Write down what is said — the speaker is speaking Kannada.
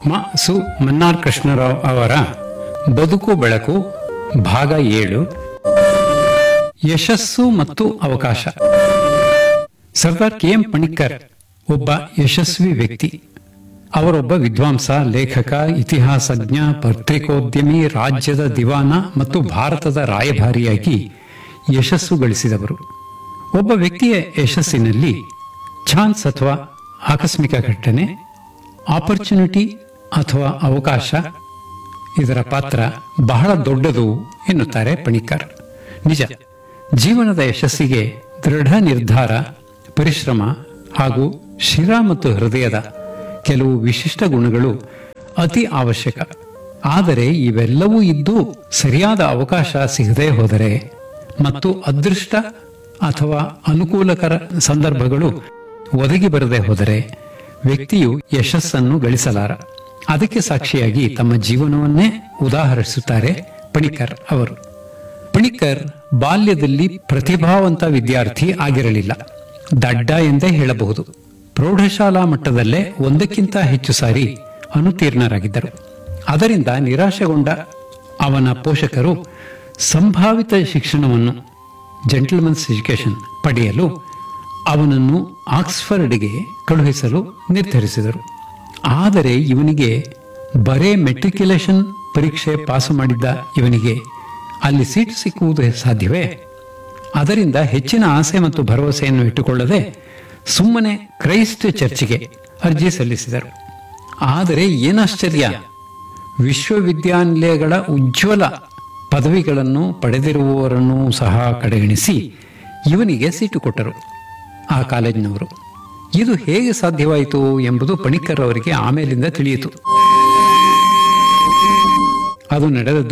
ಮ ಸು ಮನ್ನಾರ್ ಕೃಷ್ಣರಾವ್ ಅವರ ಬದುಕು ಬೆಳಕು ಭಾಗ ಏಳು ಯಶಸ್ಸು ಮತ್ತು ಅವಕಾಶ ಸರ್ದಾರ್ ಕೆ ಎಂ ಪಣಿಕ್ಕರ್ ಒಬ್ಬ ಯಶಸ್ವಿ ವ್ಯಕ್ತಿ ಅವರೊಬ್ಬ ವಿದ್ವಾಂಸ ಲೇಖಕ ಇತಿಹಾಸಜ್ಞ ಪತ್ರಿಕೋದ್ಯಮಿ ರಾಜ್ಯದ ದಿವಾನ ಮತ್ತು ಭಾರತದ ರಾಯಭಾರಿಯಾಗಿ ಯಶಸ್ಸು ಗಳಿಸಿದವರು ಒಬ್ಬ ವ್ಯಕ್ತಿಯ ಯಶಸ್ಸಿನಲ್ಲಿ ಚಾನ್ಸ್ ಅಥವಾ ಆಕಸ್ಮಿಕ ಘಟನೆ ಆಪರ್ಚುನಿಟಿ ಅಥವಾ ಅವಕಾಶ ಇದರ ಪಾತ್ರ ಬಹಳ ದೊಡ್ಡದು ಎನ್ನುತ್ತಾರೆ ಪಣಿಕರ್ ನಿಜ ಜೀವನದ ಯಶಸ್ಸಿಗೆ ದೃಢ ನಿರ್ಧಾರ ಪರಿಶ್ರಮ ಹಾಗೂ ಶಿರ ಮತ್ತು ಹೃದಯದ ಕೆಲವು ವಿಶಿಷ್ಟ ಗುಣಗಳು ಅತಿ ಅವಶ್ಯಕ ಆದರೆ ಇವೆಲ್ಲವೂ ಇದ್ದು ಸರಿಯಾದ ಅವಕಾಶ ಸಿಗದೇ ಹೋದರೆ ಮತ್ತು ಅದೃಷ್ಟ ಅಥವಾ ಅನುಕೂಲಕರ ಸಂದರ್ಭಗಳು ಒದಗಿ ಬರದೆ ಹೋದರೆ ವ್ಯಕ್ತಿಯು ಯಶಸ್ಸನ್ನು ಗಳಿಸಲಾರ ಅದಕ್ಕೆ ಸಾಕ್ಷಿಯಾಗಿ ತಮ್ಮ ಜೀವನವನ್ನೇ ಉದಾಹರಿಸುತ್ತಾರೆ ಪಣಿಕರ್ ಅವರು ಪಣಿಕರ್ ಬಾಲ್ಯದಲ್ಲಿ ಪ್ರತಿಭಾವಂತ ವಿದ್ಯಾರ್ಥಿ ಆಗಿರಲಿಲ್ಲ ದಡ್ಡ ಎಂದೇ ಹೇಳಬಹುದು ಪ್ರೌಢಶಾಲಾ ಮಟ್ಟದಲ್ಲೇ ಒಂದಕ್ಕಿಂತ ಹೆಚ್ಚು ಸಾರಿ ಅನುತೀರ್ಣರಾಗಿದ್ದರು ಅದರಿಂದ ನಿರಾಶೆಗೊಂಡ ಅವನ ಪೋಷಕರು ಸಂಭಾವಿತ ಶಿಕ್ಷಣವನ್ನು ಜೆಂಟಲ್ಮನ್ಸ್ ಎಜುಕೇಶನ್ ಪಡೆಯಲು ಅವನನ್ನು ಆಕ್ಸ್ಫರ್ಡ್ಗೆ ಕಳುಹಿಸಲು ನಿರ್ಧರಿಸಿದರು ಆದರೆ ಇವನಿಗೆ ಬರೇ ಮೆಟ್ರಿಕ್ಯುಲೇಷನ್ ಪರೀಕ್ಷೆ ಪಾಸು ಮಾಡಿದ್ದ ಇವನಿಗೆ ಅಲ್ಲಿ ಸೀಟ್ ಸಿಕ್ಕುವುದು ಸಾಧ್ಯವೇ ಅದರಿಂದ ಹೆಚ್ಚಿನ ಆಸೆ ಮತ್ತು ಭರವಸೆಯನ್ನು ಇಟ್ಟುಕೊಳ್ಳದೆ ಸುಮ್ಮನೆ ಕ್ರೈಸ್ಟ್ ಚರ್ಚ್ಗೆ ಅರ್ಜಿ ಸಲ್ಲಿಸಿದರು ಆದರೆ ಏನಾಶ್ಚರ್ಯ ವಿಶ್ವವಿದ್ಯಾನಿಲಯಗಳ ಉಜ್ವಲ ಪದವಿಗಳನ್ನು ಪಡೆದಿರುವವರನ್ನು ಸಹ ಕಡೆಗಣಿಸಿ ಇವನಿಗೆ ಸೀಟು ಕೊಟ್ಟರು ಆ ಕಾಲೇಜಿನವರು ಇದು ಹೇಗೆ ಸಾಧ್ಯವಾಯಿತು ಎಂಬುದು ಪಣಿಕರ್ ಅವರಿಗೆ ಆಮೇಲಿಂದ ತಿಳಿಯಿತು ಅದು ನಡೆದದ್ದು